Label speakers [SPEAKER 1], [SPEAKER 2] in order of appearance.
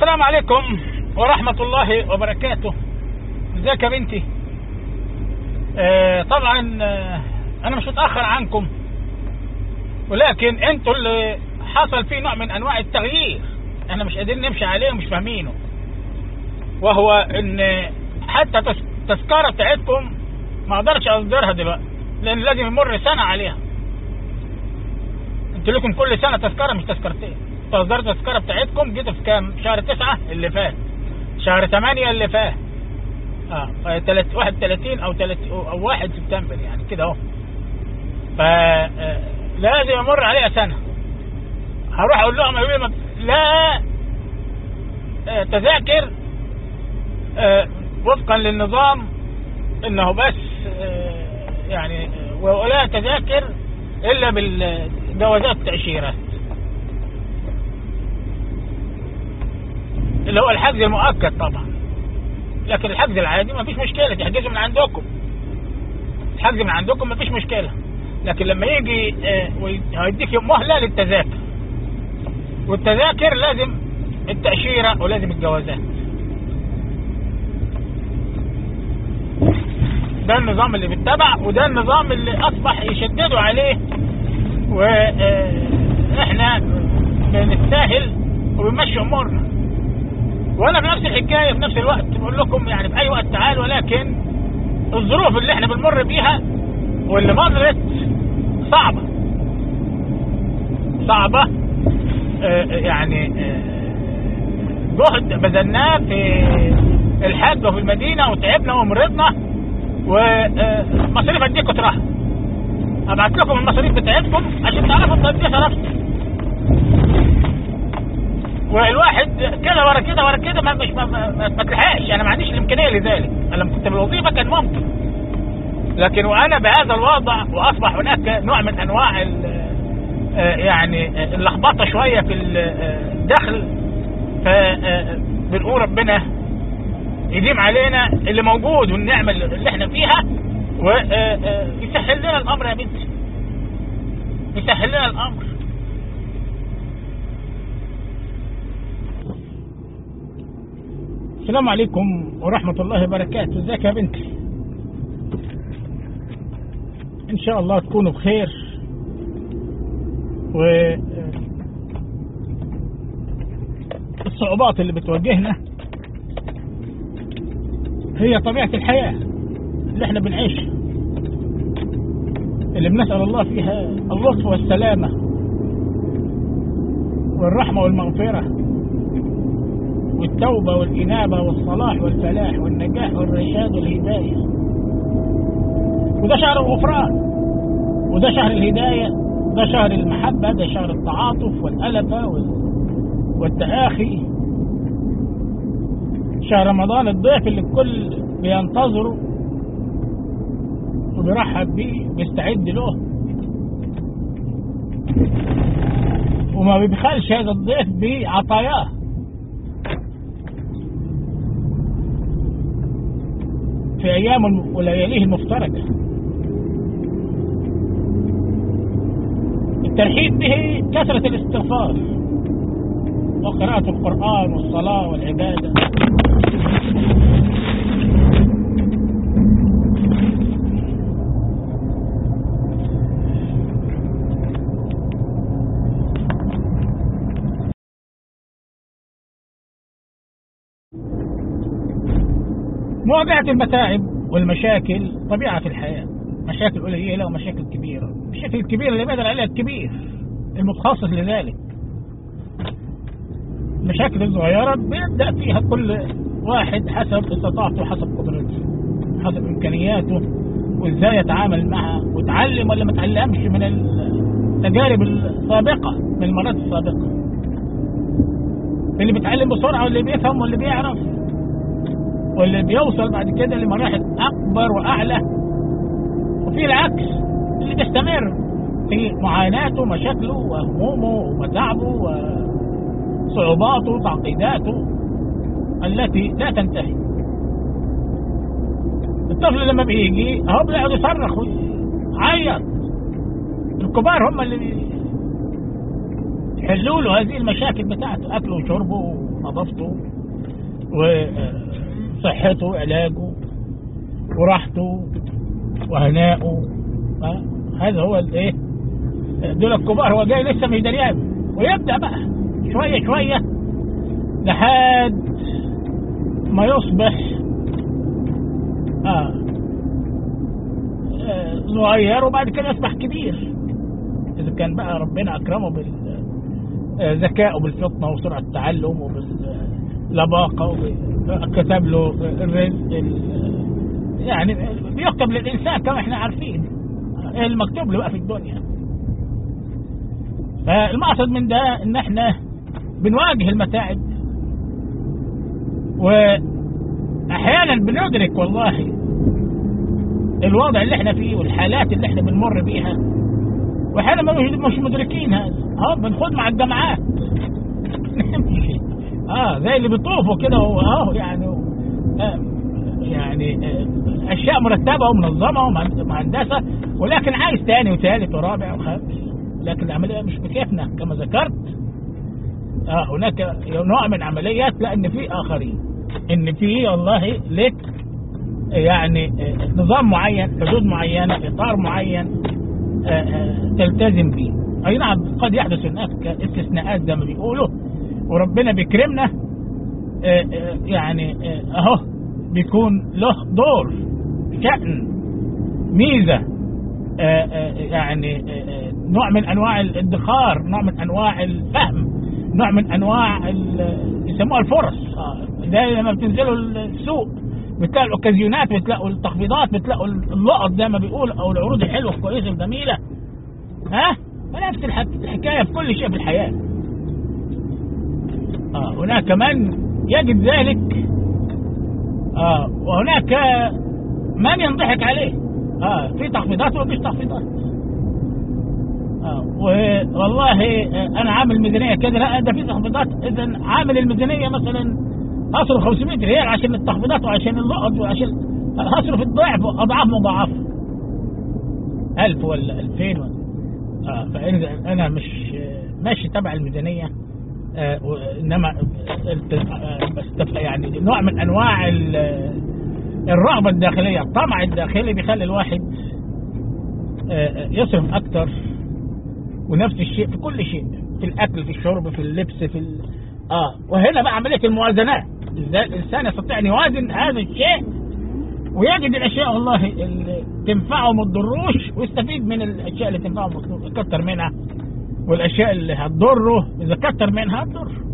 [SPEAKER 1] السلام عليكم ورحمة الله وبركاته ازيك يا بنتي آه طبعا آه انا مش متأخر عنكم ولكن انتوا اللي حصل فيه نوع من انواع التغيير احنا مش قادرين نمشي عليه ومش فاهمينه وهو ان حتى تس- التذكرة بتاعتكم ما اقدرش اصدرها دلوقتي لان لازم يمر سنة عليها انتوا لكم كل سنة تذكرة مش تذكرتين تصدرت التذكرة بتاعتكم جيت في كام شهر تسعة اللي فات شهر ثمانية اللي فات اه ف- تلات- واحد تلاتين او تلات او واحد سبتمبر يعني كده اهو ف آه، لازم يمر عليها سنة هروح اقول لهم يقولوا لي ما- لا آه، تذاكر آه، وفقا للنظام انه بس آه، يعني آه، ولا تذاكر الا بالجوازات التأشيرات اللي هو الحجز المؤكد طبعا لكن الحجز العادي ما فيش مشكلة تحجزه من عندكم الحجز من عندكم ما فيش مشكلة لكن لما يجي آه، وي- هيديك مهلة للتذاكر والتذاكر لازم التأشيرة ولازم الجوازات ده النظام اللي بيتبع وده النظام اللي اصبح يشددوا عليه واحنا بنتساهل وبنمشي امورنا وانا بنفس الحكايه في نفس الوقت بقول لكم يعني في اي وقت تعال ولكن الظروف اللي احنا بنمر بيها واللي مرت صعبه صعبه آه، يعني آه، جهد بذلناه في الحج وفي المدينه وتعبنا ومرضنا ومصاريف اديكم تراها ابعت لكم المصاريف بتاعتكم عشان تعرفوا قد ايه صرفت والواحد كده ورا كده ورا كده ما مش ما, ما, ما, ما تلحقش انا ما عنديش الامكانيه لذلك انا لما كنت بالوظيفه كان ممكن لكن وانا بهذا الوضع واصبح هناك نوع من انواع ال- آه، يعني آه، اللخبطه شويه في الدخل فبنقول ربنا يديم علينا اللي موجود والنعمه اللي احنا فيها ويسهل لنا الامر يا بنتي يسهل لنا الامر السلام عليكم ورحمة الله وبركاته ازيك يا بنتي ان شاء الله تكونوا بخير و الصعوبات اللي بتواجهنا هي طبيعة الحياة اللي احنا بنعيشها اللي بنسأل الله فيها اللطف والسلامة والرحمة والمغفرة والتوبة والإنابة والصلاح والفلاح والنجاح والرشاد والهداية وده شهر الغفران وده شهر الهداية ده شهر المحبة ده شهر التعاطف والألفة وال- والتآخي شهر رمضان الضيف اللي الكل بينتظره وبيرحب بيه بيستعد له وما بيبخلش هذا الضيف بعطاياه في أيام ولياليه المفترجة الترحيب به كثرة الاستغفار وقراءة القرآن والصلاة والعبادة مواجهة المتاعب والمشاكل طبيعة في الحياة مشاكل قليلة ومشاكل كبيرة المشاكل الكبيرة اللي بيقدر عليها الكبير المتخصص لذلك المشاكل الصغيرة بيبدأ فيها كل واحد حسب استطاعته وحسب قدرته حسب إمكانياته وإزاي يتعامل معها وتعلم ولا ما تعلمش من التجارب السابقة من المرات السابقة اللي بيتعلم بسرعة واللي بيفهم واللي بيعرف واللي بيوصل بعد كده لمراحل اكبر واعلى وفي العكس اللي بيستمر في معاناته ومشاكله وهمومه ومتاعبه وصعوباته وتعقيداته التي لا تنتهي الطفل لما بيجي اهو بيقعد يصرخ ويعيط الكبار هم اللي يحلوا له هذه المشاكل بتاعته اكله وشربه نظافته وصحته وعلاجه وراحته وهناؤه آه، هذا هو الايه دول الكبار هو جاي لسه مش دريان ويبدا بقى شويه شويه لحد ما يصبح آه آه، صغير وبعد كده يصبح كبير اذا كان بقى ربنا اكرمه بالذكاء وبالفطنه وسرعه التعلم وباللباقه وكتب له الرزق ال- يعني بيكتب للانسان كما احنا عارفين المكتوب له بقى في الدنيا فالمقصد من ده ان احنا بنواجه المتاعب واحيانا بندرك والله الوضع اللي احنا فيه والحالات اللي احنا بنمر بيها واحيانا ما مش مش مدركين هذا اه بنخد مع الجامعات نمشي اه زي اللي بيطوفوا كده هو اه يعني آه يعني آه اشياء مرتبه ومنظمه ومهندسه ولكن عايز تاني وثالث ورابع وخامس لكن العمليه مش بكيفنا كما ذكرت آه هناك نوع من عمليات لان في اخرين ان في والله لك يعني آه، نظام معين حدود معينه اطار معين آه، آه، تلتزم به اي نعم قد يحدث هناك استثناءات زي ما بيقولوا وربنا بيكرمنا آه، آه، يعني آه، اهو بيكون له دور شأن ميزة آه، آه، يعني آه، آه، نوع من انواع الادخار نوع من انواع الفهم نوع من انواع ال- يسموها الفرص آه، زي لما بتنزلوا السوق بتلاقوا الاوكازيونات بتلاقوا التخفيضات بتلاقوا اللقط زي ما بيقول او العروض الحلوه الكويسه الجميله ها نفس الحك- الحكايه في كل شيء في الحياه آه هناك من يجد ذلك آه وهناك من ينضحك عليه آه في تخفيضات ومفيش تخفيضات آه والله آه انا عامل ميزانيه كده لا ده في تخفيضات اذا عامل الميزانيه مثلا هصرف 500 ريال عشان التخفيضات وعشان اللقط وعشان هصرف الضعف اضعاف مضاعفه 1000 ولا 2000 ولا آه فاذا انا مش آه، ماشي تبع الميزانيه آه، انما الت- آه، بس يعني نوع من انواع ال- الرغبه الداخليه الطمع الداخلي بيخلي الواحد آه، آه، يصرف اكتر ونفس الشيء في كل شيء في الاكل في الشرب في اللبس في ال... اه وهنا بقى عمليه الموازنات ازاي الانسان يستطيع ان يوازن هذا الشيء ويجد الاشياء والله اللي تنفعه وما تضروش ويستفيد من الاشياء اللي تنفعه وما تضروش يكتر منها والاشياء اللي هتضره اذا كتر منها هتضر